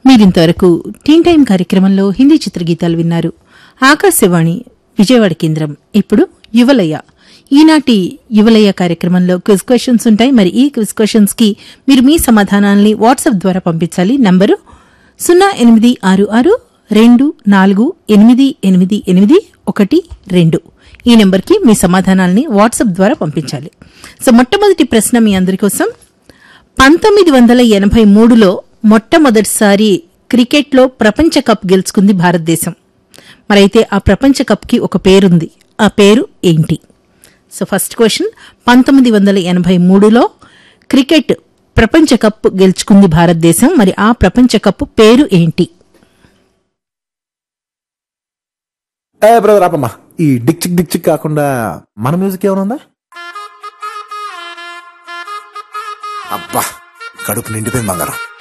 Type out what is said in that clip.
మీరింతవరకు టీన్ టైం కార్యక్రమంలో హిందీ చిత్రగీతాలు విన్నారు ఆకాశవాణి విజయవాడ కేంద్రం ఇప్పుడు యువలయ ఈనాటి యువలయ కార్యక్రమంలో క్విజ్ క్వశ్చన్స్ ఉంటాయి మరి ఈ క్విజ్ క్వశ్చన్స్ కి మీరు మీ సమాధానాల్ని వాట్సాప్ ద్వారా పంపించాలి నంబరు సున్నా ఎనిమిది ఆరు ఆరు రెండు నాలుగు ఎనిమిది ఎనిమిది ఎనిమిది ఒకటి రెండు ఈ నెంబర్కి మీ సమాధానాల్ని వాట్సాప్ ద్వారా పంపించాలి సో మొట్టమొదటి ప్రశ్న మీ అందరి కోసం పంతొమ్మిది వందల ఎనభై మూడులో మొట్టమొదటిసారి క్రికెట్లో ప్రపంచ కప్ గెలుచుకుంది భారతదేశం మరైతే ఆ ప్రపంచ కప్కి ఒక పేరుంది ఆ పేరు ఏంటి సో ఫస్ట్ క్వశ్చన్ పంతొమ్మిది వందల ఎనభై మూడులో క్రికెట్ ప్రపంచ కప్ గెలుచుకుంది భారతదేశం మరి ఆ ప్రపంచ కప్ పేరు ఏంటి ఏ బ్రదర్ ఆపమ్మా ఈ డిక్ చిక్ డిక్ చిక్ కాకుండా మన మ్యూజిక్ ఏమైనా ఉందా అబ్బా కడుపు నిండిపోయింది బంగారం